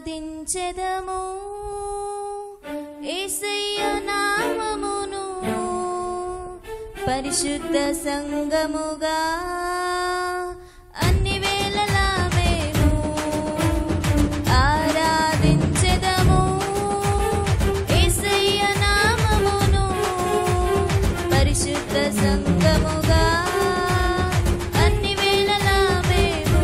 ఆరాధించెదము ఏసయ్య నామమును పరిశుద్ధ సంగముగా అన్ని వేళలా మేము ఆరాధించెదము ఏసయ్య నామమును పరిశుద్ధ సంగముగా అన్ని వేళలా మేము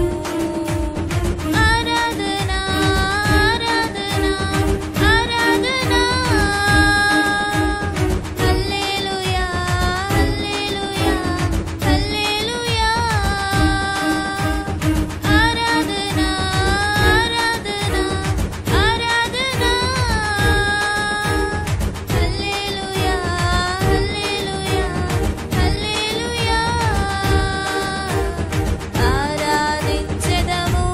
ఆరాధన ఆరాధన ఆరాధన హల్లెలూయా హల్లెలూయా హల్లెలూయా ఆరాధన ఆరాధన ఆరాధన హల్లెలూయా హల్లెలూయా హల్లెలూయా ఆరాధించెదము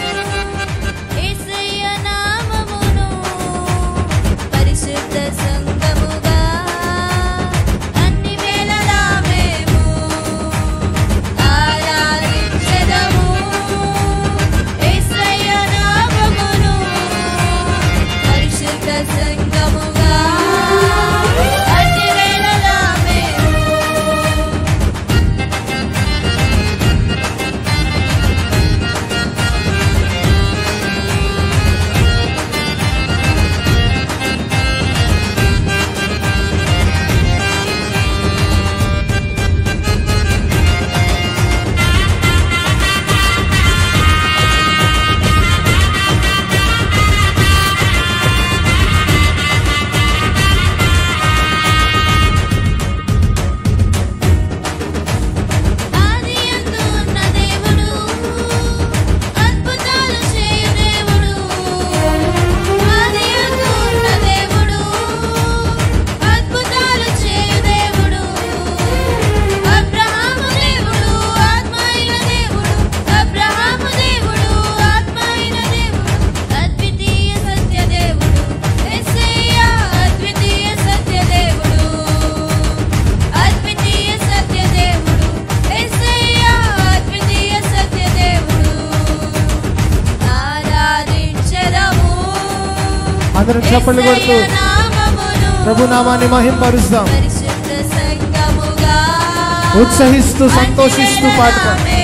యేసయ్య నామమును పరిశుద్ధ సంగముగా అన్ని వేళలా మేము ఆరాధించెదము యేసయ్య నామమును పరిశుద్ధ సంగముగా అన్ని వేళలా మేము ఆదియందు ఉన్న దేవుడు అద్భుతాలు చేయు దేవుడు ఆదియందు ఉన్న దేవుడు అద్భుతాలు చేయు దేవుడు అబ్రహాము దేవుడు ఆత్మైన దేవుడు అబ్రహాము దేవుడు ఆత్మైన దేవుడు అద్వితీయ సత్య దేవుడు యేసయ్య అద్వితీయ సత్య దేవుడు అద్వితీయ సత్య దేవుడు యేసయ్య అద్వితీయ సత్య దేవుడు ఆరాధించెదము అందరం చప్పట్లు కొడుతూ యేసయ్య నామమును ప్రభు నామాన్ని మహింపరుస్తాం పరిశుద్ధ సంగముగా ఉత్సహిస్తూ సంతోషిస్తూ పాట పాడు.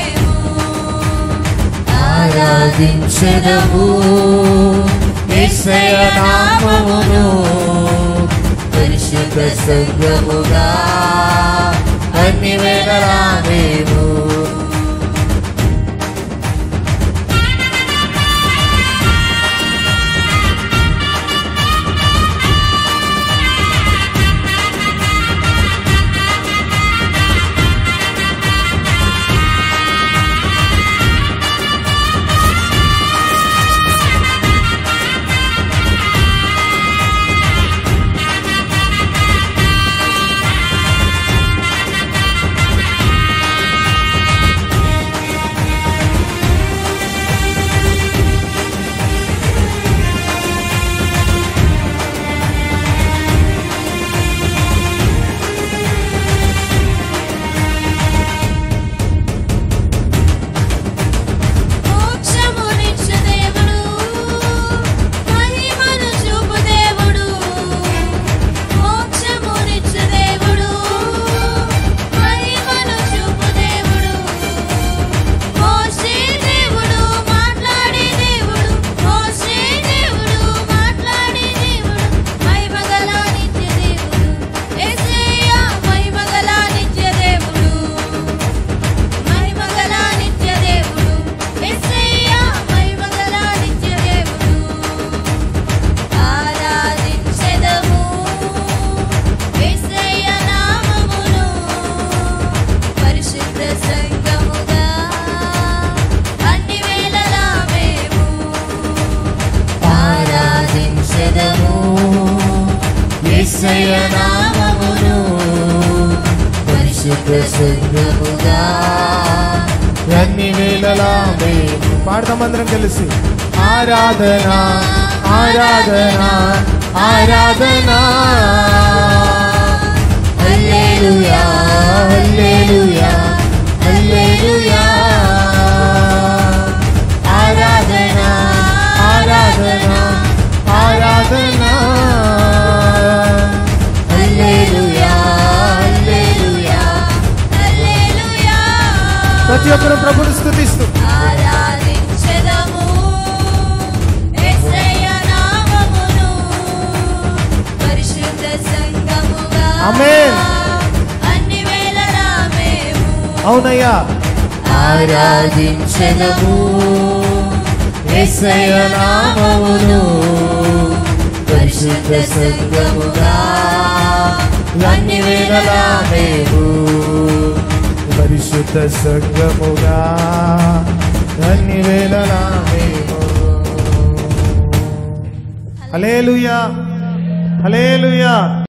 ఆరాధించెదము యేసయ్య నామమును పరిశుద్ధ సంగముగా అన్ని వేళలా మేము మోక్షమునిచ్చు దేవుడు మహిమను చూపు దేవుడు మోక్షమునిచ్చు దేవుడు మహిమను చూపు దేవుడు మోసే దేవుడు మాట్లాడే దేవుడు మోసే దేవుడు మాట్లాడే దేవుడు మహిమగల నిత్య దేవుడు యేసయ్య మహిమగల నిత్య దేవుడు మహిమగల నిత్య దేవుడు యేసయ్య మహిమగల నిత్య దేవుడు ఆరాధించెదము యేసయ్య నామమును పరిశుద్ధ సంగముగా అన్ని వేళలా మేము ఆరాధించెదము యేసయ్య నామమును పరిశుద్ధ సంగముగా అన్ని వేళలా మేము పాడతాం అందరం కలిసి ఆరాధన ఆరాధన ఆరాధన హల్లెలూయా హల్లెలూయా హల్లెలూయా ఆరాధన ఆరాధన ప్రతి ఒక్కరు ప్రభుని స్థుతిస్తూ ఆరాధించెదము యేసయ్య నామమును పరిశుద్ధ సంఘముగా ఆమేన్. అన్ని వేళలా మేము అవునయ్యా ఆరాధించెదము యేసయ్య నామమును పరిశుద్ధ సంఘముగా అన్ని వేళలా మేము పరిశుద్ధ సంగముగా అన్ని వేళలా మేము హలేలుయా హలేలుయా